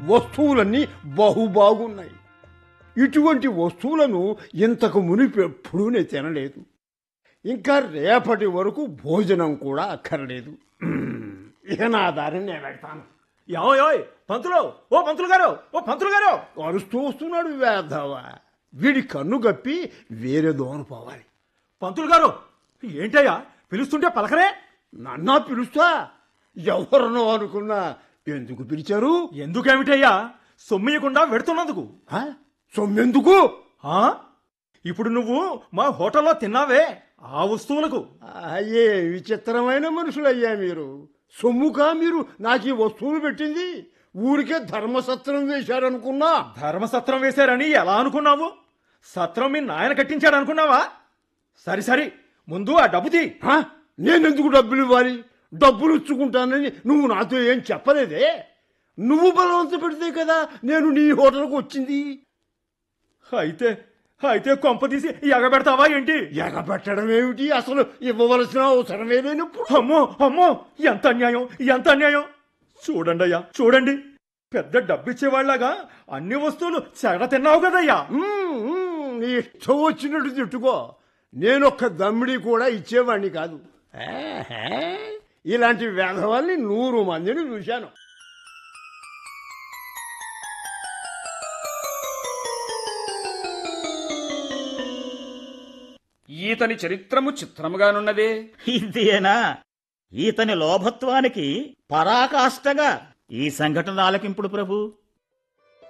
వస్తువులన్నీ బహు బాగున్నాయి ఇటువంటి వస్తువులను ఇంతకు మునిపు ఎప్పుడూ నేను తినలేదు ఇంకా రేపటి వరకు భోజనం కూడా అక్కర్లేదు మ్మ్. ఇక నా దారిని నేను వెళ్తాను యావోయ్ పంతులు ఓ పంతులు గారు ఓ పంతులు గారు అరుస్తూ వస్తున్నాడు వేధవా వీడి కన్ను గప్పి వేరే దోన పోవాలి పంతులు గారు ఏంటయ్యా పిలుస్తుంటే పలకరే నన్నా పిలుస్తా ఎవరినో అనుకున్నా ఎందుకు పిలిచారు ఎందుకేమిటయ్యా సొమ్మియకుండా వెడుతున్నందుకు ఆ? సొమ్మెందుకు ఆ? ఇప్పుడు నువ్వు మా హోటల్లో తిన్నావే ఆ వస్తువులకు అయ్యే విచిత్రమైన మనుషులయ్యా మీరు సొమ్ముగా మీరు నాకు ఈ వస్తువులు పెట్టింది ఊరికే ధర్మసత్రం వేశారనుకున్నా ధర్మసత్రం వేశారని ఎలా అనుకున్నావు సత్రం మీ నాయన కట్టించాడు అనుకున్నావా సరి సరి ముందు ఆ డబ్బు తీ ఆ? నేనెందుకు డబ్బులు ఇవ్వాలి డబ్బులు ఇచ్చుకుంటానని నువ్వు నాతో ఏం చెప్పలేదే నువ్వు బలవంత పెడితే కదా నేను నీ హోటల్కు వచ్చింది అయితే అయితే కొంప తీసి ఎగబెడతావా ఏంటి ఎగబెట్టడం ఏమిటి అసలు ఇవ్వవలసిన అవసరమే లేనప్పుడు అమ్మో అమ్మో ఎంత అన్యాయం ఎంత అన్యాయం చూడండి అయ్యా చూడండి పెద్ద డబ్బిచ్చేవాళ్ళగా అన్ని వస్తువులు చెడ తిన్నావు కదయ్యా మ్మ్, మ్మ్, నీ ఇష్టం వచ్చినట్టు తిట్టుకో నేనొక్క దమ్మిడి కూడా ఇచ్చేవాడిని కాదు ఏహే, ఇలాంటి వేధవాల్ని నూరు మందిని చూశాను ఈతని చరిత్రము చిత్రముగానున్నదే ఇదేనా ఈతని లోభత్వానికి పరాకాష్టగా ఈ సంఘటన ఆలకింపుడు ప్రభు